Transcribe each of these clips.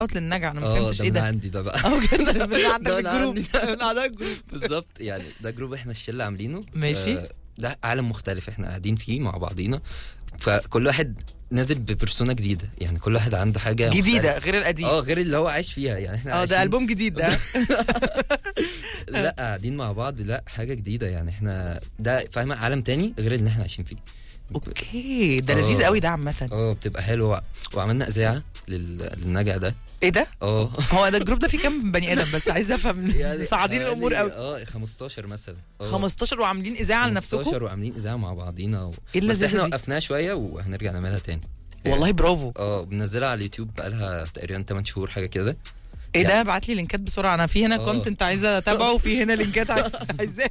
اوت للنجع انا ما اه فهمتش ده ايه من ده عندي ده بقى اه بجد من عندك ده من الجروب عندي ده. من عندك الجروب بالظبط يعني ده جروب احنا الشله عاملينه ماشي. آه، ده عالم مختلف احنا قاعدين فيه مع بعضينا فكل واحد نازل ببرسونا جديده يعني كل واحد عنده حاجه جديده غير القديم مختلفة. اه غير اللي هو عايش فيها يعني احنا اه عايشين ده البوم جديد ده لا قاعدين مع بعض لا حاجه جديده يعني احنا ده فاهمه عالم تاني غير اللي احنا عايشين فيه اوكي ده اه. لذيذ قوي ده عامه اه بتبقى حلوه وعملنا اذاعه لل- للنجع ده ايه ده اه هو ده الجروب ده فيه كام بني ادم بس عايز افهم صاعدين حوالي- الامور قوي اه 15 مثلا اه 15 وعاملين اذاعه لنفسكم 15 وعاملين اذاعه مع بعضينا و... ايه بس اللذيذة احنا دي؟ وقفناها شويه وهنرجع نعملها تاني والله برافو اه بننزلها على اليوتيوب بقالها تقريبا 8 شهور حاجه كده ايه ده يعني- ابعت لي لينكات بسرعه انا في هنا اه. كونتنت عايزه اتابعه وفي هنا لينكات عايز- عايزاها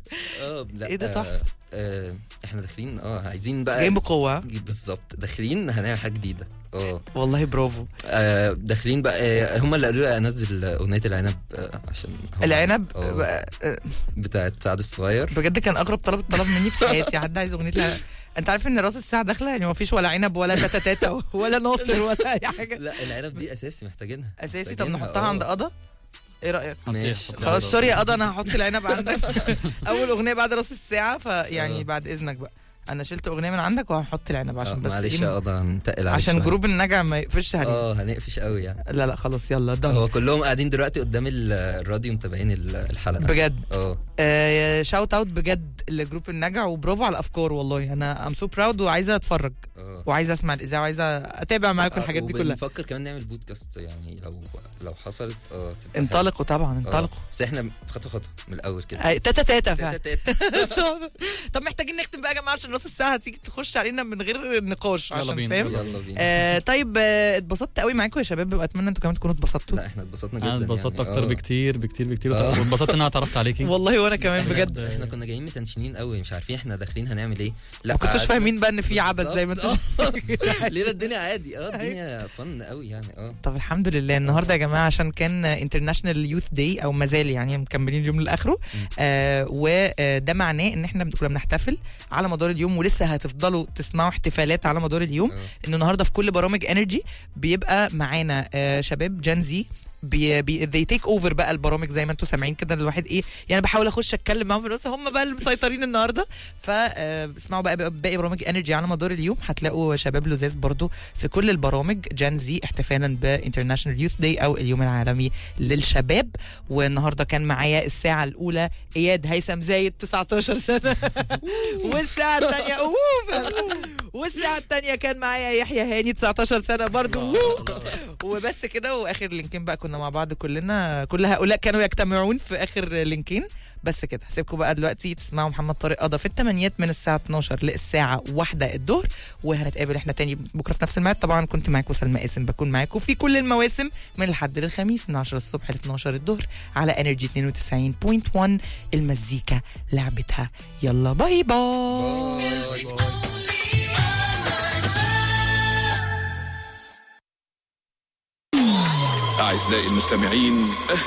اه لا ايه ده آه، تحفة. آه احنا داخلين اه عايزين بقى جايين بقوه بالظبط داخلين هنعمل حاجه جديده اه والله برافو آه، داخلين بقى آه، هم اللي قالوا لي انزل اغنيه العنب آه، عشان هم- العنب اه بقى- آه، بتاعت سعد الصغير بجد كان اغرب طلب طلب مني في حياتي حد عايز اغنيه العنب. انت عارف ان راس الساعه داخله يعني ما فيش ولا عنب ولا تاتا تاتا ولا ناصر ولا اي حاجه لا العنب دي اساسي محتاجينها اساسي طب محتاجينها، نحطها اه. عند قضا ايه رايك ماشي خلاص سوري يا قضا انا هحط العنب عندك اول اغنيه بعد راس الساعه فيعني اه. بعد اذنك بقى انا شلت اغنيه من عندك وهحط العنب عشان آه، بس معلش إيه، يا قضا هنتقل عليك عشان شوية. جروب النجع ما يقفش عليه اه هنقفش قوي يعني لا لا خلاص يلا دن هو كلهم قاعدين دلوقتي قدام ال- الراديو متابعين ال- الحلقه بجد اه آه شاوت اوت بجد لجروب النجع وبرافو على الافكار والله انا ام سو براود وعايزه اتفرج اه وعايزه اسمع الاذاعه وعايزه اتابع معاكم الحاجات دي كلها بنفكر كمان نعمل بودكاست يعني لو لو حصلت اه تبقى حلوة. انطلقوا طبعا اه. انطلقوا بس احنا خطوه خطوه من الاول كده آه، تاتا تاتا فعلا تاتا تاتا. طب محتاجين نختم بقى يا جماعه عشان نص الساعه هتيجي تخش علينا من غير نقاش يلا عشان بينا، فاهم يلا بينا آه طيب آه اتبسطت قوي معاكم يا شباب واتمنى انتوا كمان تكونوا اتبسطتوا لا احنا اتبسطنا جدا انا اتبسطت يعني. اكتر اه. بكتير بكتير بكتير اه. واتبسطت ان انا اتعرفت عليكي والله وانا كمان احنا بجد احنا كنا جايين متنشنين قوي مش عارفين احنا داخلين هنعمل ايه لا ما كنتوش قعدنا- فاهمين بقى ان في عبث زي ما انتوا بالظبط. اه. ليله الدنيا عادي اه الدنيا فن قوي يعني اه طب الحمد لله النهارده يا جماعه عشان كان انترناشونال يوث داي او ما زال يعني مكملين اليوم لاخره آه وده معناه ان احنا كنا بنحتفل على مدار اليوم ولسه هتفضلوا تسمعوا احتفالات على مدار اليوم اه. ان النهارده في كل برامج انرجي بيبقى معانا آه شباب جان زي بي بي they take over بقى البرامج زي ما انتم سامعين كده الواحد ايه يعني بحاول اخش اتكلم معاهم في النص هم بقى اللي مسيطرين النهارده فاسمعوا بقى بقى باقي برامج انرجي على مدار اليوم هتلاقوا شباب لزاز برضو في كل البرامج جان زي احتفالا بانترناشونال يوث داي او اليوم العالمي للشباب والنهارده كان معايا الساعه الاولى اياد هيثم زايد 19 سنه والساعه الثانيه اوف والساعه الثانيه كان معايا يحيى هاني 19 سنه برضو ووو. وبس كده واخر لينكين بقى كنا مع بعض كلنا كل هؤلاء كانوا يجتمعون في اخر لينكين بس كده هسيبكم بقى دلوقتي تسمعوا محمد طارق قضى في الثمانيات من الساعه 12 للساعه 1 الظهر وهنتقابل احنا تاني بكره في نفس الميعاد طبعا كنت معاكم سلمى قاسم بكون معاكم في كل المواسم من الحد للخميس من 10 الصبح ل 12 الظهر على انرجي 92.1 المزيكا لعبتها يلا باي باي أعزائي المستمعين